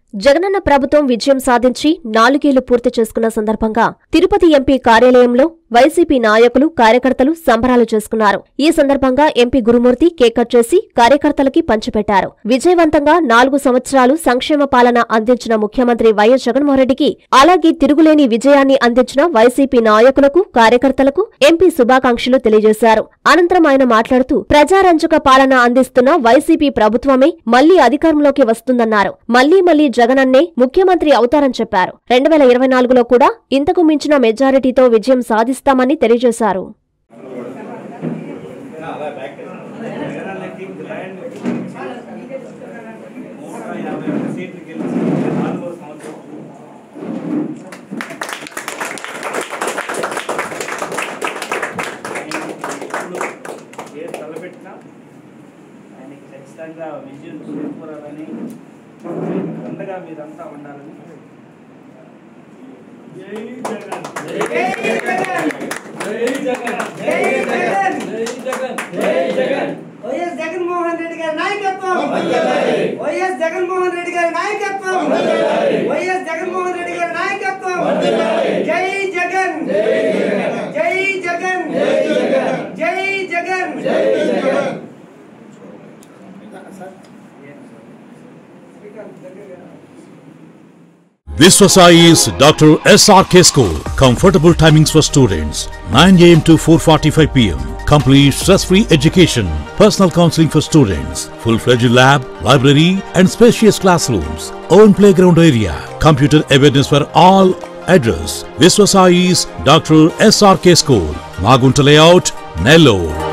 జగనన్న ప్రభుత్వం విజయం సాధించి నాలుగేళ్లు పూర్తి చేసుకున్న సందర్భంగా తిరుపతి ఎంపీ కార్యాలయంలో వైసీపీ నాయకులు కార్యకర్తలు సంబరాలు చేసుకున్నారు ఈ సందర్భంగా ఎంపీ గురుమూర్తి కేక్ కట్ చేసి కార్యకర్తలకి పంచిపెట్టారు విజయవంతంగా నాలుగు సంవత్సరాలు సంక్షేమ పాలన అందించిన ముఖ్యమంత్రి వైఎస్ జగన్మోహన్రెడ్డికి అలాగే తిరుగులేని విజయాన్ని అందించిన వైసీపీ నాయకులకు కార్యకర్తలకు ఎంపీ శుభాకాంక్షలు తెలియజేశారు అనంతరం ఆయన మాట్లాడుతూ ప్రజారంజక పాలన అందిస్తున్న వైసీపీ ప్రభుత్వమే మళ్లీ అధికారంలోకి వస్తుందన్నారు మళ్లీ మళ్లీ జగనన్నే ముఖ్యమంత్రి అవుతారని చెప్పారు రెండు వేల ఇరవై నాలుగులో కూడా ఇంతకు మించిన మెజారిటీతో విజయం సాధిస్తామని తెలియజేశారు జగనన్నకి గ్రాండ్ నూట యాభై ఒక్క సీట్లు గెలిచి నాలుగో సంవత్సరం ఎప్పుడు ఏ తలపెట్టినా ఆయనకి ఖచ్చితంగా విజయం చేకూరాలని ఆయనకు అండగా మీరంతా ఉండాలని జై జగన్ వైఎస్ జగన్మోహన్ రెడ్డి గారి నాయకత్వం వైఎస్ జగన్మోహన్ రెడ్డి గారి నాయకత్వం వైఎస్ జగన్మోహన్ రెడ్డి గారి నాయకత్వం జై జగన్ జై జగన్ జై Jagan Viswasai is Dr. SRK School. Comfortable timings for students 9 am to 4:45 pm. Complete stress-free education. Personal counseling for students. Full-fledged lab, library, and spacious classrooms. Own playground area. Computer awareness for all. Address: Viswasai is Dr. SRK School. Magunta Layout, Nellore.